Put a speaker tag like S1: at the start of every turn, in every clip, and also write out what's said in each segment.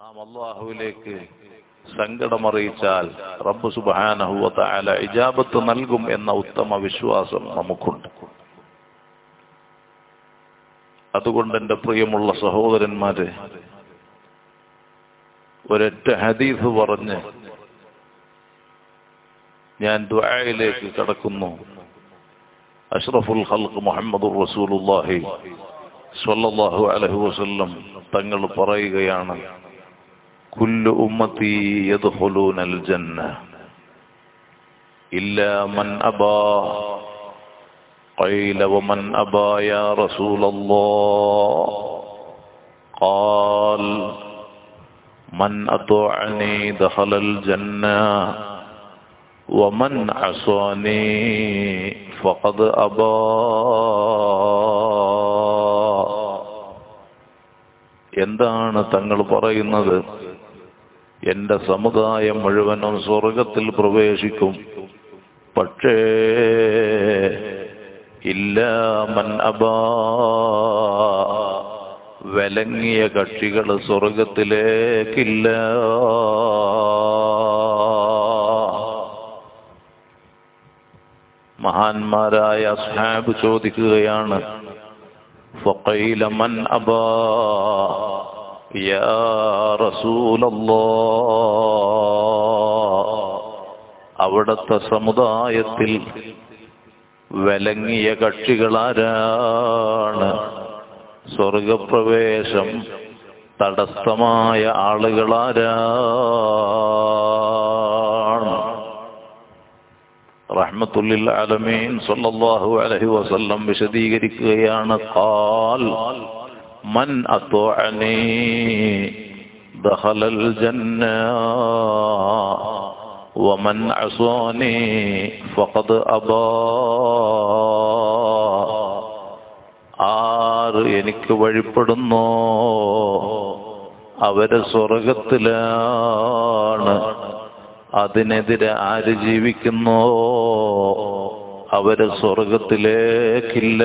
S1: നാം അള്ളാഹുവിലേക്ക് സങ്കടമറിയിച്ചാൽ റബ്ബ് സുബാനഹുവ തആല ഇജാബത്ത് നൽകും എന്ന ഉത്തമ വിശ്വാസം നമുക്കുണ്ട് അതുകൊണ്ട് എന്റെ പ്രിയമുള്ള സഹോദരന്മാരെ ഒരൊറ്റ ഹദീഫ് പറഞ്ഞ് ഞാൻ ദുആയിലേക്ക് കടക്കുന്നു അഷ്റഫുൽ ഖൽഖ് മുഹമ്മദ് റസൂലുള്ളാഹി സ്വല്ലല്ലാഹു അലൈഹി വസല്ലം തങ്ങൾ പറയുകയാണ് കുല്ലു ഉമ്മത്തി യദ്ഖുലൂനൽ ജന്ന ഇല്ലാ മൻ അബാ قيل ومن أبى يا رسول الله قال من أطاعني دخل الجنة ومن عصاني فقد أبى എന്താണ് തങ്ങൾ പറയുന്നത് എന്റെ സമുദായം മുഴുവനും സ്വർഗത്തിൽ പ്രവേശിക്കും പക്ഷേ ഇല്ല മൻ അബാ വിലങ്ങിയ കക്ഷികൾ സ്വർഗത്തിലേക്കില്ല മഹാന്മാരായ അസ്ഹാബ് ചോദിക്കുകയാണ് فقيل من أبى يا رسول الله അവിടത്തെ സമുദായത്തിൽ വിലങ്ങിയ കക്ഷികളാരാണ് സ്വർഗപ്രവേശം തടസ്സമായ ആളുകളാരാണ് റഹ്മത്തുല്ലിൽ അലമീൻ സല്ലല്ലാഹു അലൈഹി വസല്ലം വിശദീകരിക്കുകയാണ് ഖാൽ മൻ അത്വഅനി ദഖലൽ ജന്ന ومن عصاني فقد أبى ആറ് എനിക്ക് വഴിപ്പെടുന്നോ അവര് സ്വർഗത്തിലാണ് അതിനെതിരെ ആര് ജീവിക്കുന്നോ അവര് സ്വർഗത്തിലേക്കില്ല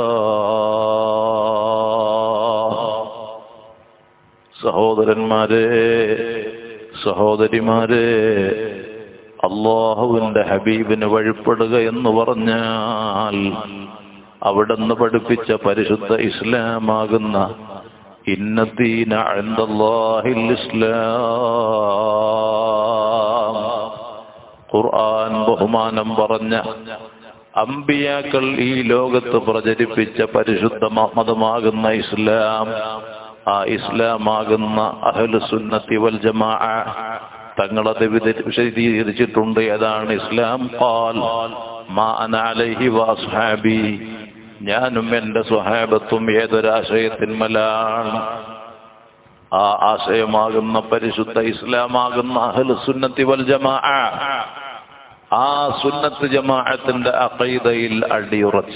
S1: സഹോദരന്മാരെ സഹോദരിമാരെ അള്ളാഹുവിന്റെ ഹബീബിന് വഴിപ്പെടുക എന്ന് പറഞ്ഞാൽ അവിടുന്ന് പഠിപ്പിച്ച പരിശുദ്ധ ഇസ്ലാമാകുന്ന ഇന്നദീന അൻദല്ലാഹിൽ ഇസ്ലാം ഖുർആൻ ബഹുമാനം പറഞ്ഞ അമ്പിയാക്കൾ ഈ ലോകത്ത് പ്രചരിപ്പിച്ച പരിശുദ്ധ മതമാകുന്ന ഇസ്ലാം ആ ഇസ്ലാമാകുന്ന അഹ്ലു സുന്നത്തി വൽ ജമാ തങ്ങളത് വിശദീകരിച്ചിട്ടുണ്ട് ഏതാണ് ഇസ്ലാം ഖാൽ മാ അന അലൈഹി വഅസ്ഹാബി ഞാനും എന്റെ സ്വഹാബത്തും ഏതൊരാശയത്തിന്മലാണ് ആ ആശയമാകുന്ന പരിശുദ്ധ ഇസ്ലാമാകുന്ന അഹ്ലു സുന്നത്തി വൽ ജമാ ആ സുന്നത്ത് ജമാഅത്തിന്റെ അഖീദയിൽ അടിയുറച്ച്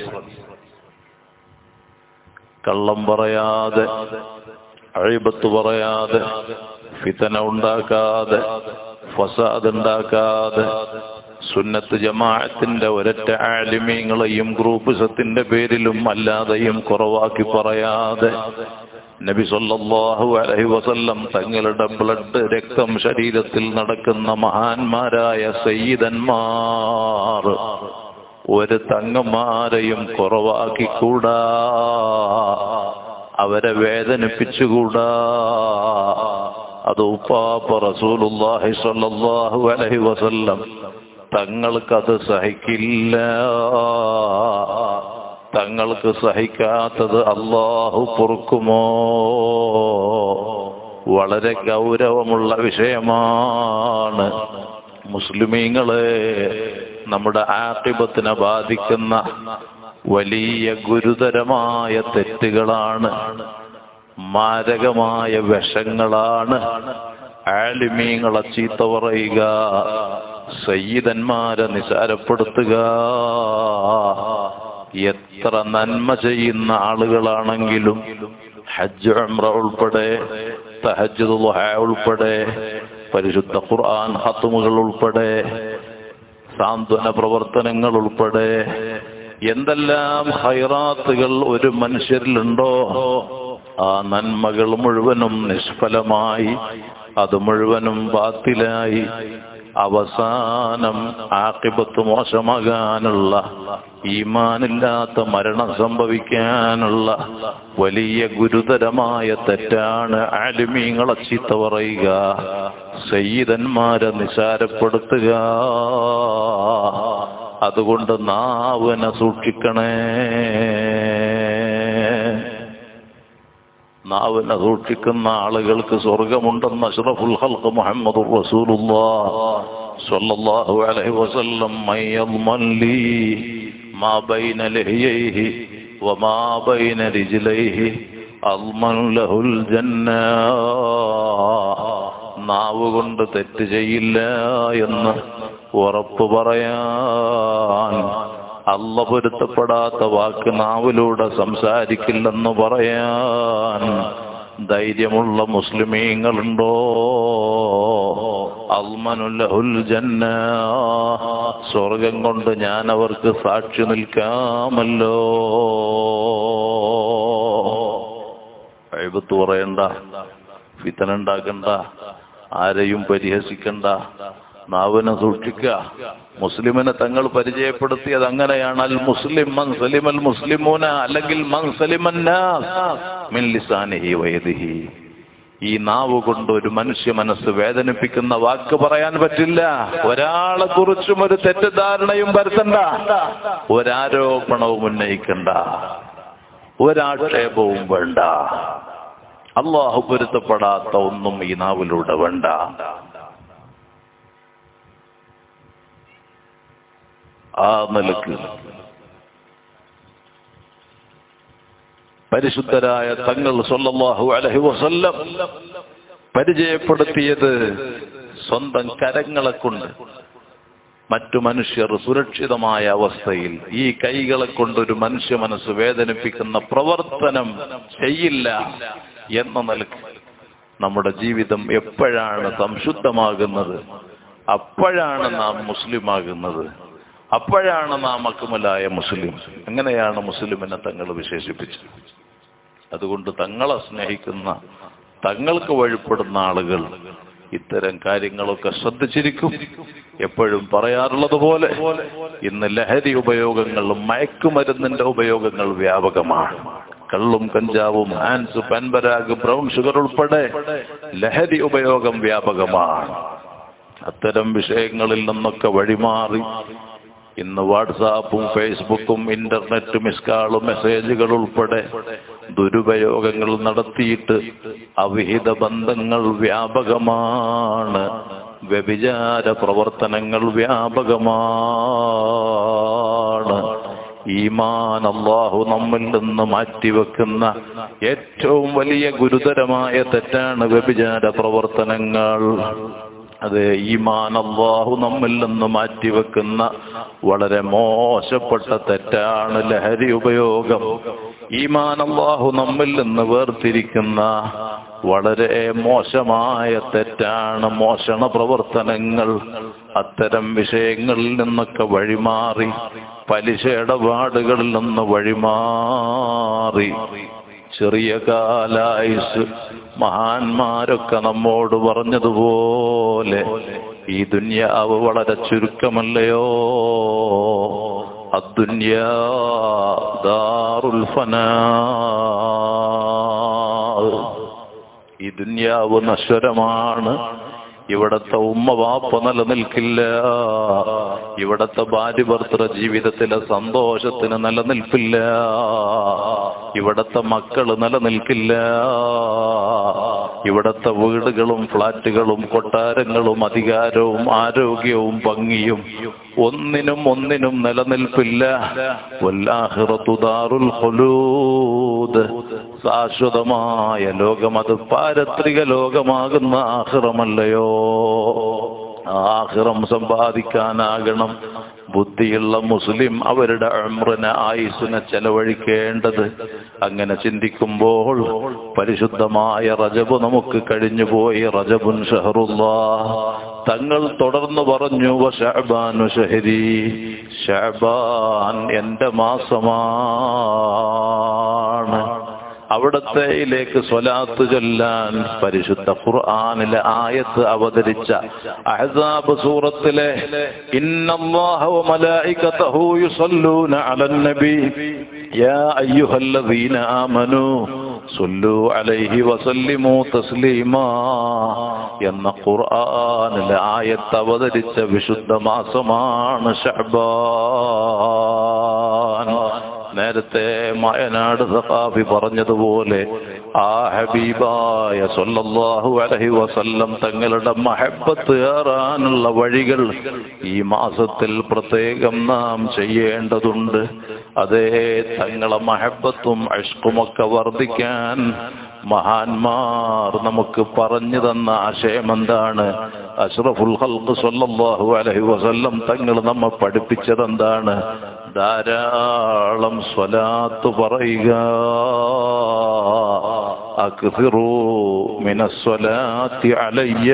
S1: കള്ളം പറയാതെ അഴിബത്ത് പറയാതെ ഫിതന ഉണ്ടാക്കാതെ ഫസാദ് ഉണ്ടാക്കാതെ സുന്നത്ത് ജമാഅത്തിന്റെ ഒരൊറ്റ ആലിമീങ്ങളെയും ഗ്രൂപ്പിസത്തിന്റെ പേരിലും അല്ലാതെയും കുറവാക്കി പറയാതെ നബി സല്ലല്ലാഹു അലൈഹി വസല്ലം തങ്ങളുടെ ബ്ലഡ് രക്തം ശരീരത്തിൽ നടക്കുന്ന മഹാന്മാരായ സയ്യിദന്മാർ ഒരു തങ്ങന്മാരെയും കുറവാക്കിക്കൂടാ അവരെ വേദനിപ്പിച്ചുകൂടാ അത് ഉപ്പാപ്പ റസൂലുള്ളാഹി സ്വല്ലല്ലാഹു അലൈഹി വസല്ലം തങ്ങൾക്കത് സഹിക്കില്ല തങ്ങൾക്ക് സഹിക്കാത്തത് അള്ളാഹു പൊറുക്കുമോ വളരെ ഗൗരവമുള്ള വിഷയമാണ് മുസ്ലിമീങ്ങളെ നമ്മുടെ ആക്കിബത്തിനെ ബാധിക്കുന്ന വലിയ ഗുരുതരമായ തെറ്റുകളാണ് മാരകമായ വിഷങ്ങളാണ് ആലിമീങ്ങളെ ചീത്ത പറയുക സയ്യിദന്മാരെ നിസാരപ്പെടുത്തുക എത്ര നന്മ ചെയ്യുന്ന ആളുകളാണെങ്കിലും ഹജ്ജ് ഉംറ ഉൾപ്പെടെ തഹജ്ജുദ് ദുഹ ഉൾപ്പെടെ പരിശുദ്ധ ഖുർആൻ ഹത്തുമുകൾ ഉൾപ്പെടെ സാന്ത്വന പ്രവർത്തനങ്ങൾ ഉൾപ്പെടെ എന്തെല്ലാം ഹൈറാത്തുകൾ ഒരു മനുഷ്യരിലുണ്ടോ ആ നന്മകൾ മുഴുവനും നിഷ്ഫലമായി അത് മുഴുവനും ബാത്തിലായി അവസാനം ആക്കിബത്ത് മോശമാകാനുള്ള ഈമാനില്ലാത്ത മരണം സംഭവിക്കാനുള്ള വലിയ ഗുരുതരമായ തെറ്റാണ് ആലിമീങ്ങളെ ചീത്ത പറയുക സയ്യിദന്മാരെ നിസാരപ്പെടുത്തുക അതുകൊണ്ട് നാവിനെ സൂക്ഷിക്കണേ നാവിനെ സൂക്ഷിക്കുന്ന ആളുകൾക്ക് സ്വർഗമുണ്ടെന്ന് അഷ്റഫുൽ ഹൽക്ക് മുഹമ്മദ് സ്വല്ലല്ലാഹു അലൈഹി വസല്ലം മയ്യദ്മൻ ലീ മാ ബൈന ലഹിയൈഹി വമാ ബൈന റിജ്ലൈഹി അദ്മൻ ലഹുൽ ജന്ന നാവ് കൊണ്ട് തെറ്റ് ചെയ്യില്ല എന്ന് ഉറപ്പ് പറയാൻ അല്ല പൊരുത്തപ്പെടാത്ത വാക്ക് നാവിലൂടെ സംസാരിക്കില്ലെന്ന് പറയാൻ ധൈര്യമുള്ള മുസ്ലിമീങ്ങളുണ്ടോ അൽമനുല്ലഹുൽ ജന്ന സ്വർഗം കൊണ്ട് ഞാൻ അവർക്ക് സാക്ഷി നിൽക്കാമല്ലോ എഴുപത്ത് പറയണ്ട ഫിത്തനുണ്ടാക്കണ്ട ആരെയും പരിഹസിക്കണ്ട നാവിനെ സൂക്ഷിക്കുക മുസ്ലിമിനെ തങ്ങൾ പരിചയപ്പെടുത്തിയത് അങ്ങനെയാണ് അൽ മുസ്ലിം മൻ സലിമൽ മുസ്ലിമൂന അല്ലെങ്കിൽ മൻ സലിമൻ മിൻ ലിസാനിഹി വയദിഹി ഈ നാവ് കൊണ്ട് ഒരു മനുഷ്യ മനസ്സ് വേദനിപ്പിക്കുന്ന വാക്ക് പറയാൻ പറ്റില്ല ഒരാളെ കുറിച്ചും ഒരു തെറ്റിദ്ധാരണയും വരുത്തണ്ട ഒരാരോപണവും ഉന്നയിക്കണ്ട ഒരാക്ഷേപവും വേണ്ട അള്ളാഹു പൊരുത്തപ്പെടാത്ത ഒന്നും ഈ നാവിലൂടെ വേണ്ട ആ നിലക്ക് പരിശുദ്ധരായ തങ്ങൾ സല്ലല്ലാഹു അലൈഹി വസല്ലം പരിചയപ്പെടുത്തിയത് സ്വന്തം കരങ്ങളെ കൊണ്ട് മറ്റു മനുഷ്യർ സുരക്ഷിതമായ അവസ്ഥയിൽ ഈ കൈകളെ കൊണ്ട് ഒരു മനുഷ്യ മനസ്സ് വേദനിപ്പിക്കുന്ന പ്രവർത്തനം ചെയ്യില്ല എന്ന നിലക്ക് നമ്മുടെ ജീവിതം എപ്പോഴാണ് സംശുദ്ധമാകുന്നത് അപ്പോഴാണ് നാം മുസ്ലിമാകുന്നത് അപ്പോഴാണ് നാം അക്കുമലായ മുസ്ലിം എങ്ങനെയാണ് മുസ്ലിമിനെ തങ്ങൾ വിശേഷിപ്പിച്ചത് അതുകൊണ്ട് തങ്ങളെ സ്നേഹിക്കുന്ന തങ്ങൾക്ക് വഴിപ്പെടുന്ന ആളുകൾ ഇത്തരം കാര്യങ്ങളൊക്കെ ശ്രദ്ധിച്ചിരിക്കും എപ്പോഴും പറയാറുള്ളത് പോലെ ഇന്ന് ലഹരി ഉപയോഗങ്ങളും മയക്കുമരുന്നിന്റെ ഉപയോഗങ്ങൾ വ്യാപകമാണ് കള്ളും കഞ്ചാവും ഹാൻസ് പെൻബരാഗ് ബ്രൗൺ ഷുഗർ ഉൾപ്പെടെ ലഹരി ഉപയോഗം വ്യാപകമാണ് അത്തരം വിഷയങ്ങളിൽ നിന്നൊക്കെ വഴിമാറി ഇന്ന് വാട്സാപ്പും ഫേസ്ബുക്കും ഇന്റർനെറ്റും മിസ്കാളും മെസ്സേജുകൾ ഉൾപ്പെടെ ദുരുപയോഗങ്ങൾ നടത്തിയിട്ട് അവിഹിത ബന്ധങ്ങൾ വ്യാപകമാണ് വ്യഭിചാര പ്രവർത്തനങ്ങൾ വ്യാപകമാണ് ഈമാൻ അള്ളാഹു നമ്മിൽ നിന്ന് മാറ്റിവെക്കുന്ന ഏറ്റവും വലിയ ഗുരുതരമായ തെറ്റാണ് വ്യഭിചാര പ്രവർത്തനങ്ങൾ അത് ഈമാൻ അള്ളാഹു നമ്മിൽ നിന്ന് മാറ്റിവെക്കുന്ന വളരെ മോശപ്പെട്ട തെറ്റാണ് ലഹരി ഉപയോഗം ഈമാൻ അള്ളാഹു നമ്മിൽ നിന്ന് വേർതിരിക്കുന്ന വളരെ മോശമായ തെറ്റാണ് മോഷണ പ്രവർത്തനങ്ങൾ അത്തരം വിഷയങ്ങളിൽ നിന്നൊക്കെ വഴിമാറി പലിശ ഇടപാടുകളിൽ നിന്ന് വഴിമാറി ചെറിയ കാലായുസ് മഹാന്മാരൊക്കെ നമ്മോട് പറഞ്ഞതുപോലെ ഈ ദുന്യാവ് വളരെ ചുരുക്കമല്ലയോ അദ്ദുന്യാ ദാറുൽ ഫനാ ഈ ദുന്യാവ് നശ്വരമാണ് ഇവിടത്തെ ഉമ്മ വാപ്പ നിലനിൽക്കില്ല ഇവിടത്തെ ഭാര്യ ഭർത്തൃ ജീവിതത്തിലെ സന്തോഷത്തിന് നിലനിൽപ്പില്ല ഇവിടത്തെ മക്കള് നിലനിൽക്കില്ല ഇവിടത്തെ വീടുകളും ഫ്ളാറ്റുകളും കൊട്ടാരങ്ങളും അധികാരവും ആരോഗ്യവും ഭംഗിയും ഒന്നിനും ഒന്നിനും നിലനിൽപ്പില്ല വല്ലാഹിറത്തു ദാറുൽ ഖുലൂദ് ശാശ്വതമായ ലോകം അത് പാരത്രിക ലോകമാകുന്ന ആഹ്റമല്ലയോ ആഹ്റം സമ്പാദിക്കാനാകണം ബുദ്ധിയുള്ള മുസ്ലിം അവരുടെ അമ്രന ആയുസിനെ ചെലവഴിക്കേണ്ടത് അങ്ങനെ ചിന്തിക്കുമ്പോൾ പരിശുദ്ധമായ റജബ് നമുക്ക് കഴിഞ്ഞുപോയി റജബുൻ ഷഹറുള്ള തങ്ങൾ തുടർന്ന് പറഞ്ഞു ഷഹബാനു ഷഹരി ഷഹബാൻ എന്റെ മാസമാണ് അവിടത്തെയിലേക്ക് സ്വലാത്ത് ചൊല്ലാൻ പരിശുദ്ധ ഖുർആനിലെ ആയത്ത് അവതരിച്ച അഹ്സാബ് സൂറത്തിലെ ഇന്നല്ലാഹ വ മലായികതഹു യുസല്ലൂന അലൻ നബി യാ അയ്യുഹല്ലദീന ആമനൂ സല്ലു അലൈഹി വസല്ലിമു തസ്ലീമാ എന്ന ഖുർആനിലെ ആയത്ത് അവതരിച്ച വിശുദ്ധ മാസമാണ് ഷഅബാൻ നേരത്തെ മയനാട് സഖാഫി പറഞ്ഞതുപോലെ ആ ഹബീബായ സല്ലല്ലാഹു അലൈഹി വസല്ലം തങ്ങളുടെ മഹബത്ത് ഏറാനുള്ള വഴികൾ ഈ മാസത്തിൽ പ്രത്യേകം നാം ചെയ്യേണ്ടതുണ്ട് അതേ തങ്ങളെ മഹബത്തും അഷ്കുമൊക്കെ വർദ്ധിക്കാൻ മഹാന്മാർ നമുക്ക് പറഞ്ഞു തന്ന ആശയം എന്താണ് അഷ്റഫുൽ ഹൽക്ക് സല്ലല്ലാഹു അലൈഹി വസല്ലം തങ്ങൾ നമ്മെ പഠിപ്പിച്ചത് എന്താണ് ധാരാളം സ്വലാത്ത് പറയുക അക്ഫിറു മിനസ്വലാത്തി അലയ്യ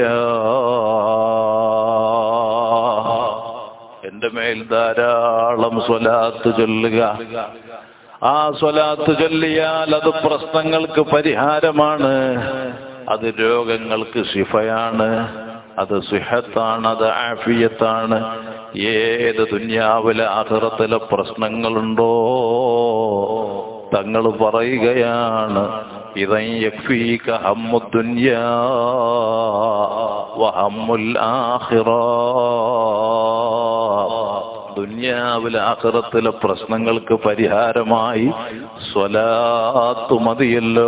S1: എന്റെ മേൽ ധാരാളം സ്വലാത്ത് ചൊല്ലുക ആ സ്വലാത്ത് ചൊല്ലിയാൽ അത് പ്രശ്നങ്ങൾക്ക് പരിഹാരമാണ് അത് രോഗങ്ങൾക്ക് ശിഫയാണ് അത് സുഹത്താണ് അത് ആഫിയത്താണ് ഏത് ദുന്യാവിലെ ആഹ്റത്തിലെ പ്രശ്നങ്ങളുണ്ടോ തങ്ങൾ പറയുകയാണ് ഇതൻ യക്ഫീക ഹമ്മു ദുന്യാ വഹമ്മുൽ ആഖിറ ദുന്യാവിലെ ആഖിറത്തിലെ പ്രശ്നങ്ങൾക്ക് പരിഹാരമായി സ്വലാത്തു മതിയല്ലോ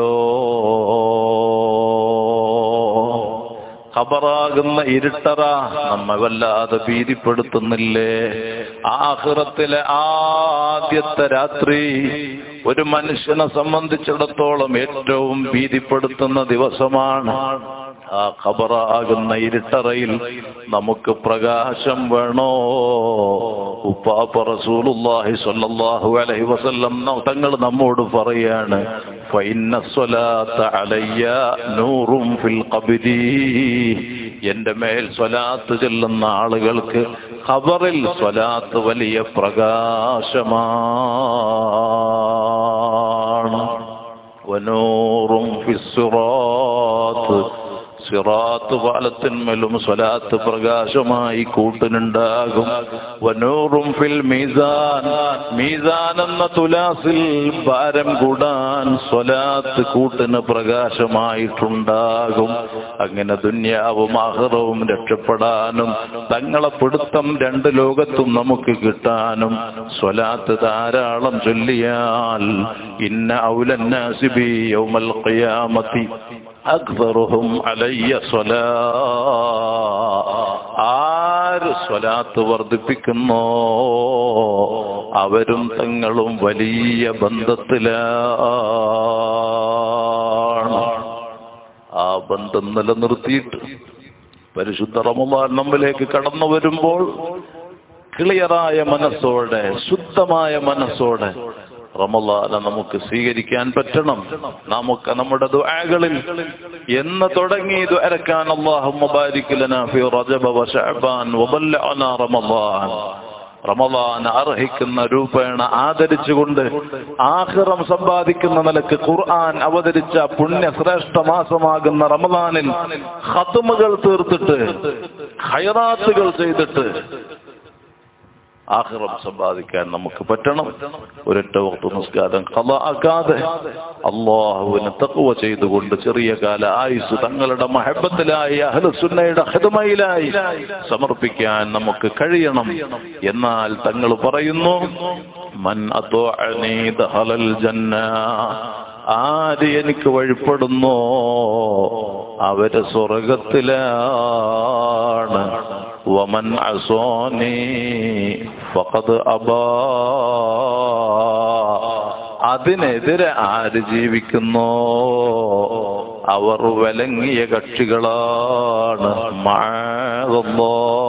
S1: ഖബറാകുന്ന ഇരുട്ടറ നമ്മെ വല്ലാതെ ഭീതിപ്പെടുത്തുന്നില്ലേ ആഹ്റത്തിലെ ആദ്യത്തെ രാത്രി ഒരു മനുഷ്യനെ സംബന്ധിച്ചിടത്തോളം ഏറ്റവും ഭീതിപ്പെടുത്തുന്ന ദിവസമാണ് ആ ഖബറാകുന്ന ഇരുട്ടറയിൽ നമുക്ക് പ്രകാശം വേണോ ഉപ്പാപ്പ റസൂലുള്ളാഹി സ്വല്ലല്ലാഹു അലൈഹി വസല്ലം തങ്ങൾ നമ്മോട് പറയാണ് ഫൈന്ന സ്വലാത്ത അലയ്യ നൂറും ഫിൽ ഖബരി എന്റെ മേൽ സ്വലാത്ത് ചെല്ലുന്ന ആളുകൾക്ക് ഖബറിൽ സ്വലാത്ത് വലിയ പ്രകാശമാണ് വനൂറും ഫിസ്റാത്ത് സിറാത്ത് പാലത്തിന്മേലും സ്വലാത്ത് പ്രകാശമായി കൂട്ടിനുണ്ടാകും വനൂറും ഫിൽ മീസാൻ മീസാൻ എന്ന തുലാസിൽ ഭാരം കൂടാൻ സ്വലാത്ത് കൂട്ടിന് പ്രകാശമായിട്ടുണ്ടാകും അങ്ങനെ ദുന്യാവും ആഹ്റവും രക്ഷപ്പെടാനും തങ്ങളെ പിടുത്തം രണ്ട് ലോകത്തും നമുക്ക് കിട്ടാനും സ്വലാത്ത് ധാരാളം ചൊല്ലിയാൽ ഇന്ന ഔലന്നാസിബി യൗമൽ ഖിയാമത്തി അക്ബറുഹും അലയ്യ സ്വലാ ആര് സ്വലാത്ത് വർദ്ധിപ്പിക്കുന്നോ അവരും തങ്ങളും വലിയ ബന്ധത്തിലാണ് ആ ബന്ധം നിലനിർത്തിയിട്ട് പരിശുദ്ധ റമദാൻ നമ്മിലേക്ക് കടന്നു വരുമ്പോൾ ക്ലിയറായ മനസ്സോടെ ശുദ്ധമായ മനസ്സോടെ റമലാന നമുക്ക് സ്വീകരിക്കാൻ പറ്റണം നമുക്ക് നമ്മുടെ ദുആകളിൽ എന്ന് തുടങ്ങി ദുആരക്കാൻ അല്ലാഹുമ്മ ബാരിക് ലനാ ഫീ റജബ വ ശഅബാൻ വ ബല്ലഅനാ റമളാൻ റമളാൻ അർഹിക്കുന്ന രൂപേണ ആദരിച്ചുകൊണ്ട് ആഖിറം സമ്പാദിക്കുന്ന നിലക്ക് ഖുർആൻ അവതരിച്ച പുണ്യ ശ്രേഷ്ഠ മാസമാകുന്ന റമളാനിൽ ഖത്മുകൾ തീർത്തിട്ട് ഖൈറാത്തുകൾ ചെയ്തിട്ട് ആഹ്റം സമ്പാദിക്കാൻ നമുക്ക് പറ്റണം ഒരൊറ്റ വക്ത നിസ്കാരം കഥ ആക്കാതെ അള്ളാഹുവിനെ തക്കുവ ചെയ്തുകൊണ്ട് ചെറിയ കാല ആയുസ് തങ്ങളുടെ മഹബത്തിലായി അഹ്ലുസുന്നയുടെ ഹിതമയിലായി സമർപ്പിക്കാൻ നമുക്ക് കഴിയണം എന്നാൽ തങ്ങൾ പറയുന്നു മൻ അത്വഅനി ദഖലൽ ജന്ന ആര് എനിക്ക് വഴിപ്പെടുന്നോ അവര് സ്വർഗത്തിലാണ് വമൻ അസോനി ഫഖദ് അബാ അതിനെതിരെ ആര് ജീവിക്കുന്നോ അവർ വിലങ്ങിയ കക്ഷികളാണ് മാതല്ലോ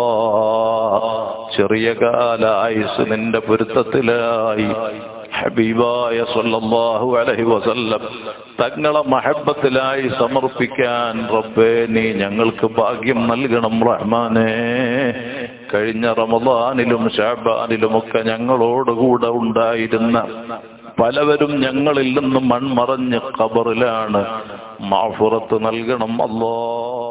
S1: ചെറിയ കാല ആയുസ് നിന്റെ പൊരുത്തത്തിലായി ഹബീബായ സല്ലല്ലാഹു അലൈഹി വസല്ലം തങ്ങളെ മഹബത്തിലായി സമർപ്പിക്കാൻ റബ്ബേ നീ ഞങ്ങൾക്ക് ഭാഗ്യം നൽകണം റഹ്മാനെ കഴിഞ്ഞ റമദാനിലും ഷാബാനിലുമൊക്കെ ഞങ്ങളോടുകൂടെ ഉണ്ടായിരുന്ന പലവരും ഞങ്ങളിൽ നിന്ന് മൺമറഞ്ഞ് ഖബറിലാണ് മാഫുറത്ത് നൽകണം അല്ലാ